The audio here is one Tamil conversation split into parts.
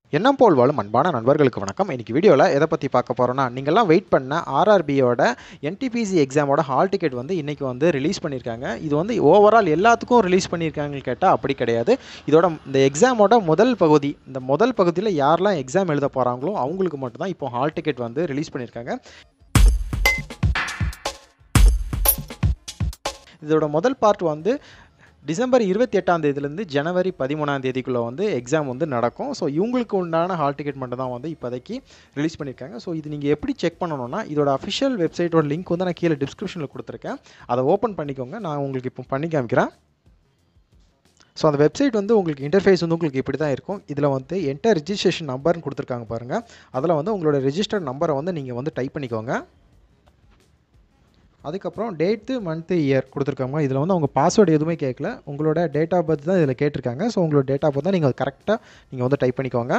எண்ணம் போல் வாழும் அன்பான நண்பர்களுக்கு வணக்கம் இன்னைக்கு வீடியோவில் எதை பற்றி பார்க்க போகிறோன்னா நீங்கள்லாம் வெயிட் பண்ண ஆர்ஆர்பியோட என்டிபிசி எக்ஸாமோட ஹால் டிக்கெட் வந்து இன்றைக்கி வந்து ரிலீஸ் பண்ணியிருக்காங்க இது வந்து ஓவரால் எல்லாத்துக்கும் ரிலீஸ் பண்ணியிருக்காங்கன்னு கேட்டால் அப்படி கிடையாது இதோட இந்த எக்ஸாமோட முதல் பகுதி இந்த முதல் பகுதியில் யாரெல்லாம் எக்ஸாம் எழுத போகிறாங்களோ அவங்களுக்கு மட்டும்தான் இப்போ ஹால் டிக்கெட் வந்து ரிலீஸ் பண்ணியிருக்காங்க இதோட முதல் பார்ட் வந்து டிசம்பர் இருபத்தி எட்டாம் தேதியிலேருந்து ஜனவரி பதிமூணாம் தேதிக்குள்ளே வந்து எக்ஸாம் வந்து நடக்கும் ஸோ இவங்களுக்கு உண்டான ஹால் டிக்கெட் மட்டும் தான் வந்து இப்போதைக்கு ரிலீஸ் பண்ணியிருக்காங்க ஸோ இது நீங்கள் எப்படி செக் பண்ணணும்னா இதோட அஃபிஷியல் வெப்சைட்டோட லிங்க் வந்து நான் கீழே டிஸ்கிரிப்ஷனில் கொடுத்துருக்கேன் அதை ஓப்பன் பண்ணிக்கோங்க நான் உங்களுக்கு இப்போ பண்ணி காமிக்கிறேன் ஸோ அந்த வெப்சைட் வந்து உங்களுக்கு இன்டர்ஃபேஸ் வந்து உங்களுக்கு இப்படி தான் இருக்கும் இதில் வந்து என்டர் ரிஜிஸ்ட்ரேஷன் நம்பர்னு கொடுத்துருக்காங்க பாருங்கள் அதில் வந்து உங்களோட ரிஜிஸ்டர்ட் நம்பரை வந்து நீங்கள் வந்து டைப் பண்ணிக்கோங்க அதுக்கப்புறம் டேட்டு மந்த்து இயர் கொடுத்துருக்காங்க இதில் வந்து அவங்க பாஸ்வேர்டு எதுவுமே கேட்கல உங்களோட டேட் ஆஃப் பர்த் தான் இதில் கேட்டிருக்காங்க ஸோ உங்களோட டேட் ஆஃப் பர்த் தான் நீங்கள் கரெக்டாக நீங்கள் வந்து டைப் பண்ணிக்கோங்க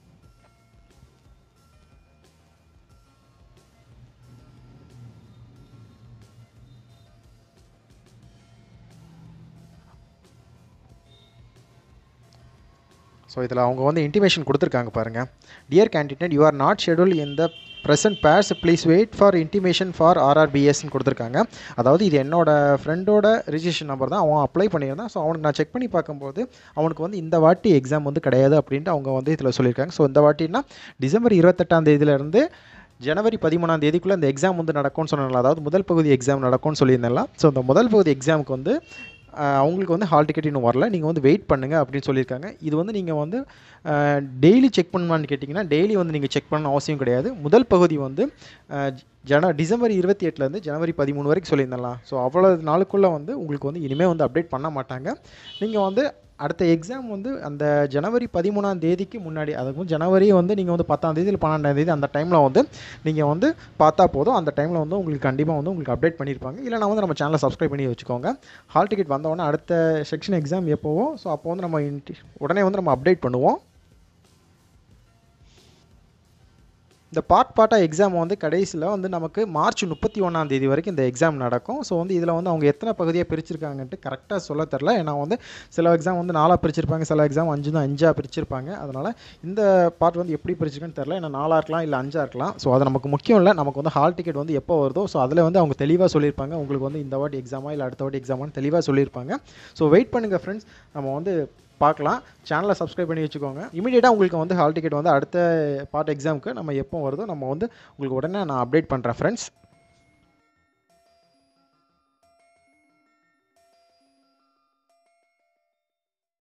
ஸோ இதில் அவங்க வந்து இன்டிமேஷன் கொடுத்துருக்காங்க பாருங்கள் dear candidate you are not schedule in the present phase please wait for intimation for ஆர்ஆர்பிஎஸ்ன்னு கொடுத்துருக்காங்க அதாவது இது என்னோட ஃப்ரெண்டோட ரிஜிஸ்ட்ரேஷன் நம்பர் தான் அவன் அப்ளை பண்ணியிருந்தான் ஸோ அவனுக்கு நான் செக் பண்ணி பார்க்கும்போது அவனுக்கு வந்து இந்த வாட்டி எக்ஸாம் வந்து கிடையாது அப்படின்ட்டு அவங்க வந்து இதில் சொல்லியிருக்காங்க ஸோ இந்த வாட்டினா டிசம்பர் இருபத்தெட்டாம் தேதியிலேருந்து ஜனவரி பதிமூணாம் தேதிக்குள்ளே இந்த எக்ஸாம் வந்து நடக்கும்னு சொன்னாங்க அதாவது முதல் பகுதி எக்ஸாம் நடக்கும்னு சொல்லியிருந்தேன்ல ஸோ இந்த முதல் பகுதி எக்ஸாமுக்கு வந்து அவங்களுக்கு வந்து ஹால் டிக்கெட் இன்னும் வரல நீங்கள் வந்து வெயிட் பண்ணுங்கள் அப்படின்னு சொல்லியிருக்காங்க இது வந்து நீங்கள் வந்து டெய்லி செக் பண்ணுமான்னு கேட்டிங்கன்னா டெய்லி வந்து நீங்கள் செக் பண்ணணும் அவசியம் கிடையாது முதல் பகுதி வந்து ஜன டிசம்பர் இருபத்தி எட்டுலேருந்து ஜனவரி பதிமூணு வரைக்கும் சொல்லியிருந்தலாம் ஸோ அவ்வளோ நாளுக்குள்ளே வந்து உங்களுக்கு வந்து இனிமேல் வந்து அப்டேட் பண்ண மாட்டாங்க நீங்கள் வந்து அடுத்த எக்ஸாம் வந்து அந்த ஜனவரி பதிமூணாம் தேதிக்கு முன்னாடி அதுக்கும் ஜனவரி வந்து நீங்கள் வந்து பத்தாம் தேதி இல்லை பன்னெண்டாம் தேதி அந்த டைமில் வந்து நீங்கள் வந்து பார்த்தா போதும் அந்த டைமில் வந்து உங்களுக்கு கண்டிப்பாக வந்து உங்களுக்கு அப்டேட் பண்ணியிருப்பாங்க இல்லைனா வந்து நம்ம சேனலை சப்ஸ்கிரைப் பண்ணி வச்சுக்கோங்க ஹால் டிக்கெட் வந்தவொடனே அடுத்த செக்ஷன் எக்ஸாம் எப்போவோ ஸோ அப்போ வந்து நம்ம உடனே வந்து நம்ம அப்டேட் பண்ணுவோம் இந்த பார்ட் பார்ட்டாக எக்ஸாம் வந்து கடைசியில் வந்து நமக்கு மார்ச் முப்பத்தி ஒன்றாம் தேதி வரைக்கும் இந்த எக்ஸாம் நடக்கும் ஸோ வந்து இதில் வந்து அவங்க எத்தனை பகுதியாக பிரிச்சிருக்காங்கன்ட்டு கரெக்டாக சொல்ல தெரில ஏன்னா வந்து சில எக்ஸாம் வந்து நாலாக பிரிச்சிருப்பாங்க சில எக்ஸாம் அஞ்சு தான் அஞ்சாக பிரிச்சிருப்பாங்க அதனால் இந்த பார்ட் வந்து எப்படி பிரிச்சிருக்குன்னு தெரில ஏன்னா நாலாக இருக்கலாம் இல்லை அஞ்சாக இருக்கலாம் ஸோ அது நமக்கு முக்கியம் இல்லை நமக்கு வந்து ஹால் டிக்கெட் வந்து எப்போ வருதோ ஸோ அதில் வந்து அவங்க தெளிவாக சொல்லியிருப்பாங்க உங்களுக்கு வந்து இந்த வாட்டி எக்ஸாமா இல்லை அடுத்த வாட்டி எக்ஸாமான்னு தெளிவாக சொல்லியிருப்பாங்க ஸோ வெயிட் பண்ணுங்கள் ஃப்ரெண்ட்ஸ் நம்ம வந்து பார்க்கலாம் சேனலை சப்ஸ்கிரைப் பண்ணி வச்சுக்கோங்க இமீடியட்டாக உங்களுக்கு வந்து ஹால் டிக்கெட் வந்து அடுத்த பார்ட் எக்ஸாமுக்கு நம்ம எப்போ வருதோ நம்ம வந்து உங்களுக்கு உடனே நான் அப்டேட் பண்ணுறேன் ஃப்ரெண்ட்ஸ்